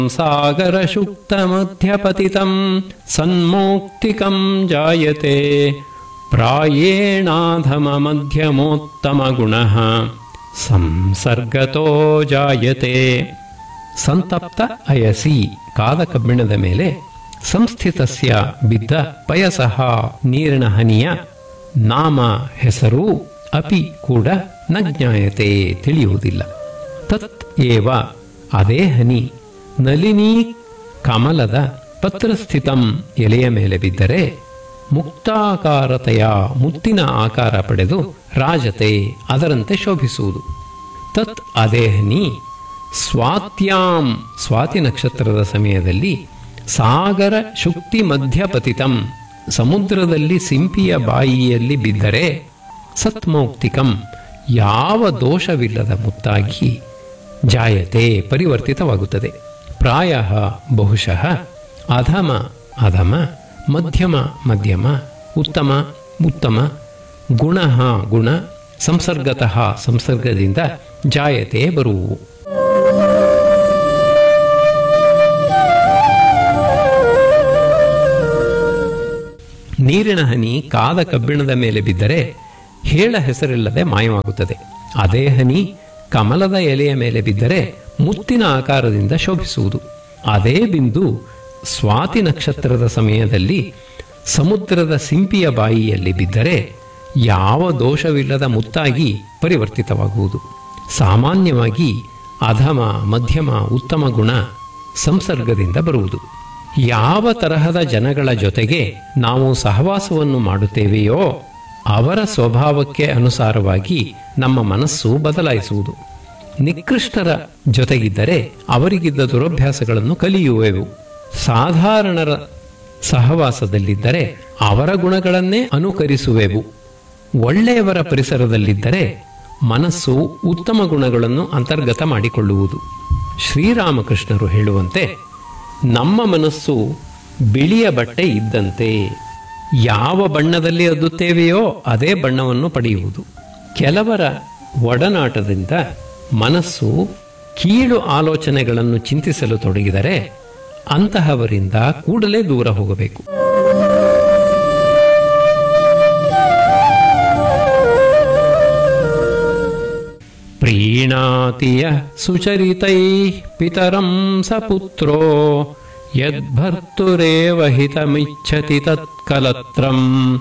सागरशुक्तमध्यपतितं सन्मौक्तिकं जायते प्रायेणाधममध्यमोत्तमगुणः ಸಂಸರ್ಗತೋ ಜಾಯತೆ ಸಂತಪ್ತ ಅಯಸಿ ಕಾದ ಕಬ್ಬಿಣದ ಮೇಲೆ ಸಂಸ್ಥಿತಸ್ಯ ಬಿದ್ದ ಪಯಸಃ ನೀರಿನ ಹನಿಯ ನಾಮ ಹೆಸರು ಅಪಿ ಕೂಡ ನ ಜ್ಞಾಯತೆ ತಿಳಿಯುವುದಿಲ್ಲ ತತ್ ಏವ ಅದೇ ಹನಿ ನಲಿನೀ ಕಮಲದ ಪತ್ರಸ್ಥಿತಂ ಎಲೆಯ ಮೇಲೆ ಬಿದ್ದರೆ ಮುಕ್ತಾಕಾರತೆಯ ಮುತ್ತಿನ ಆಕಾರ ಪಡೆದು ರಾಜತೆ ಅದರಂತೆ ಶೋಭಿಸುವುದು ತತ್ ಅದೇ ಹನಿ ಸ್ವಾತ್ಯಾಂ ಸ್ವಾತಿ ನಕ್ಷತ್ರದ ಸಮಯದಲ್ಲಿ ಸಾಗರ ಶುಕ್ತಿ ಮಧ್ಯಪತಿತಂ ಸಮುದ್ರದಲ್ಲಿ ಸಿಂಪಿಯ ಬಾಯಿಯಲ್ಲಿ ಬಿದ್ದರೆ ಸತ್ಮೌಕ್ತಿಕಂ ಯಾವ ದೋಷವಿಲ್ಲದ ಮುತ್ತಾಗಿ ಜಾಯತೆ ಪರಿವರ್ತಿತವಾಗುತ್ತದೆ ಪ್ರಾಯ ಬಹುಶಃ ಅಧಮ ಅಧಮ ಮಧ್ಯಮ ಮಧ್ಯಮ ಉತ್ತಮ ಉತ್ತಮ ಗುಣ ಗುಣ ಸಂಸರ್ಗತಃ ಸಂಸರ್ಗದಿಂದ ಜಾಯತೆ ಬರುವು ನೀರಿನ ಹನಿ ಕಾದ ಕಬ್ಬಿಣದ ಮೇಲೆ ಬಿದ್ದರೆ ಹೇಳ ಹೆಸರಿಲ್ಲದೆ ಮಾಯವಾಗುತ್ತದೆ ಅದೇ ಹನಿ ಕಮಲದ ಎಲೆಯ ಮೇಲೆ ಬಿದ್ದರೆ ಮುತ್ತಿನ ಆಕಾರದಿಂದ ಶೋಭಿಸುವುದು ಅದೇ ಬಿಂದು ಸ್ವಾತಿ ನಕ್ಷತ್ರದ ಸಮಯದಲ್ಲಿ ಸಮುದ್ರದ ಸಿಂಪಿಯ ಬಾಯಿಯಲ್ಲಿ ಬಿದ್ದರೆ ಯಾವ ದೋಷವಿಲ್ಲದ ಮುತ್ತಾಗಿ ಪರಿವರ್ತಿತವಾಗುವುದು ಸಾಮಾನ್ಯವಾಗಿ ಅಧಮ ಮಧ್ಯಮ ಉತ್ತಮ ಗುಣ ಸಂಸರ್ಗದಿಂದ ಬರುವುದು ಯಾವ ತರಹದ ಜನಗಳ ಜೊತೆಗೆ ನಾವು ಸಹವಾಸವನ್ನು ಮಾಡುತ್ತೇವೆಯೋ ಅವರ ಸ್ವಭಾವಕ್ಕೆ ಅನುಸಾರವಾಗಿ ನಮ್ಮ ಮನಸ್ಸು ಬದಲಾಯಿಸುವುದು ನಿಕೃಷ್ಟರ ಜೊತೆಗಿದ್ದರೆ ಅವರಿಗಿದ್ದ ದುರಭ್ಯಾಸಗಳನ್ನು ಕಲಿಯುವೆವು ಸಾಧಾರಣರ ಸಹವಾಸದಲ್ಲಿದ್ದರೆ ಅವರ ಗುಣಗಳನ್ನೇ ಅನುಕರಿಸುವೆವು ಒಳ್ಳೆಯವರ ಪರಿಸರದಲ್ಲಿದ್ದರೆ ಮನಸ್ಸು ಉತ್ತಮ ಗುಣಗಳನ್ನು ಅಂತರ್ಗತ ಮಾಡಿಕೊಳ್ಳುವುದು ಶ್ರೀರಾಮಕೃಷ್ಣರು ಹೇಳುವಂತೆ ನಮ್ಮ ಮನಸ್ಸು ಬಿಳಿಯ ಬಟ್ಟೆ ಇದ್ದಂತೆ ಯಾವ ಬಣ್ಣದಲ್ಲಿ ಅದ್ದುತ್ತೇವೆಯೋ ಅದೇ ಬಣ್ಣವನ್ನು ಪಡೆಯುವುದು ಕೆಲವರ ಒಡನಾಟದಿಂದ ಮನಸ್ಸು ಕೀಳು ಆಲೋಚನೆಗಳನ್ನು ಚಿಂತಿಸಲು ತೊಡಗಿದರೆ ಅಂತಹವರಿಂದ ಕೂಡಲೇ ದೂರ ಹೋಗಬೇಕು ಪ್ರೀಣಾತಿಯ ಸುಚರಿತೈ ಪಿತರಂ ಸ ಪುತ್ರೋ ಯದ್ಭರ್ತುರೇವ ಹಿತಮಿಚ್ಛತಿ ತತ್ಕಲತ್ರಂ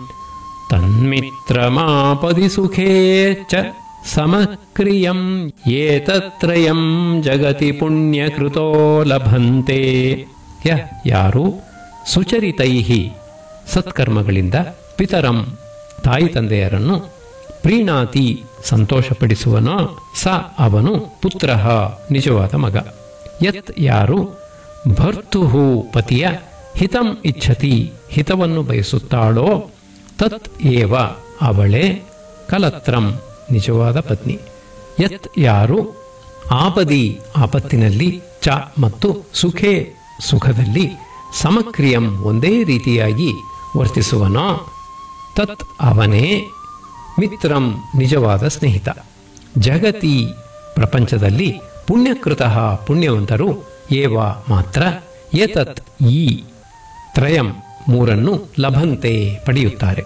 ತನ್ಮಿತ್ರಮಾಪದಿ ಸುಖೇ ಚ ಸಮಕ್ರಿಯಂ ಏತತ್ರಯಂ ಜಗತಿ ಪುಣ್ಯಕೃತೋ ಲಭಂತೆ ಯ ಯಾರು ಸುಚರಿತೈಹಿ ಸತ್ಕರ್ಮಗಳಿಂದ ಪಿತರಂ ತಾಯಿ ತಂದೆಯರನ್ನು ಪ್ರೀಣಾತಿ ಸಂತೋಷಪಡಿಸುವನೋ ಸ ಅವನು ಪುತ್ರ ನಿಜವಾದ ಮಗ ಯತ್ ಯಾರು ಭರ್ತುಹು ಪತಿಯ ಹಿತಂ ಇಚ್ಛತಿ ಹಿತವನ್ನು ಬಯಸುತ್ತಾಳೋ ತತ್ ಏವ ಅವಳೇ ಕಲತ್ರಂ ನಿಜವಾದ ಪತ್ನಿ ಯತ್ ಯಾರು ಆಪದಿ ಆಪತ್ತಿನಲ್ಲಿ ಚ ಮತ್ತು ಸುಖೇ ಸುಖದಲ್ಲಿ ಸಮಕ್ರಿಯಂ ಒಂದೇ ರೀತಿಯಾಗಿ ವರ್ತಿಸುವನೋ ತತ್ ಅವನೇ ಮಿತ್ರಂ ನಿಜವಾದ ಸ್ನೇಹಿತ ಜಗತಿ ಪ್ರಪಂಚದಲ್ಲಿ ಪುಣ್ಯಕೃತ ಪುಣ್ಯವಂತರು ಏವ ಮಾತ್ರ ಏತತ್ ಈ ತ್ರಯಂ ಮೂರನ್ನು ಲಭಂತೆ ಪಡೆಯುತ್ತಾರೆ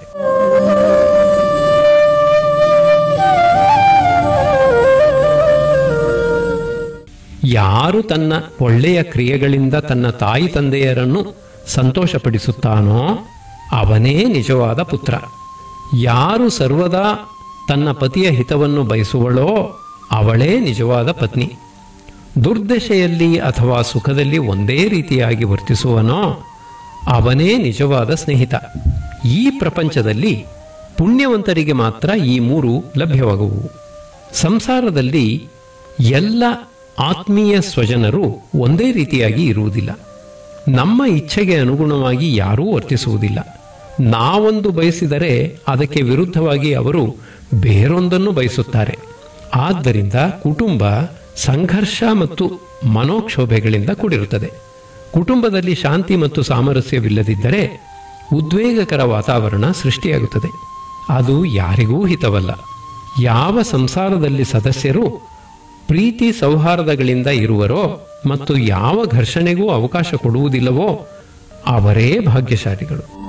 ಯಾರು ತನ್ನ ಒಳ್ಳೆಯ ಕ್ರಿಯೆಗಳಿಂದ ತನ್ನ ತಾಯಿ ತಂದೆಯರನ್ನು ಸಂತೋಷಪಡಿಸುತ್ತಾನೋ ಅವನೇ ನಿಜವಾದ ಪುತ್ರ ಯಾರು ಸರ್ವದಾ ತನ್ನ ಪತಿಯ ಹಿತವನ್ನು ಬಯಸುವಳೋ ಅವಳೇ ನಿಜವಾದ ಪತ್ನಿ ದುರ್ದಶೆಯಲ್ಲಿ ಅಥವಾ ಸುಖದಲ್ಲಿ ಒಂದೇ ರೀತಿಯಾಗಿ ವರ್ತಿಸುವನೋ ಅವನೇ ನಿಜವಾದ ಸ್ನೇಹಿತ ಈ ಪ್ರಪಂಚದಲ್ಲಿ ಪುಣ್ಯವಂತರಿಗೆ ಮಾತ್ರ ಈ ಮೂರು ಲಭ್ಯವಾಗುವು ಸಂಸಾರದಲ್ಲಿ ಎಲ್ಲ ಆತ್ಮೀಯ ಸ್ವಜನರು ಒಂದೇ ರೀತಿಯಾಗಿ ಇರುವುದಿಲ್ಲ ನಮ್ಮ ಇಚ್ಛೆಗೆ ಅನುಗುಣವಾಗಿ ಯಾರೂ ವರ್ತಿಸುವುದಿಲ್ಲ ನಾವೊಂದು ಬಯಸಿದರೆ ಅದಕ್ಕೆ ವಿರುದ್ಧವಾಗಿ ಅವರು ಬೇರೊಂದನ್ನು ಬಯಸುತ್ತಾರೆ ಆದ್ದರಿಂದ ಕುಟುಂಬ ಸಂಘರ್ಷ ಮತ್ತು ಮನೋಕ್ಷೋಭೆಗಳಿಂದ ಕೂಡಿರುತ್ತದೆ ಕುಟುಂಬದಲ್ಲಿ ಶಾಂತಿ ಮತ್ತು ಸಾಮರಸ್ಯವಿಲ್ಲದಿದ್ದರೆ ಉದ್ವೇಗಕರ ವಾತಾವರಣ ಸೃಷ್ಟಿಯಾಗುತ್ತದೆ ಅದು ಯಾರಿಗೂ ಹಿತವಲ್ಲ ಯಾವ ಸಂಸಾರದಲ್ಲಿ ಸದಸ್ಯರು ಪ್ರೀತಿ ಸೌಹಾರ್ದಗಳಿಂದ ಇರುವರೋ ಮತ್ತು ಯಾವ ಘರ್ಷಣೆಗೂ ಅವಕಾಶ ಕೊಡುವುದಿಲ್ಲವೋ ಅವರೇ ಭಾಗ್ಯಶಾಲಿಗಳು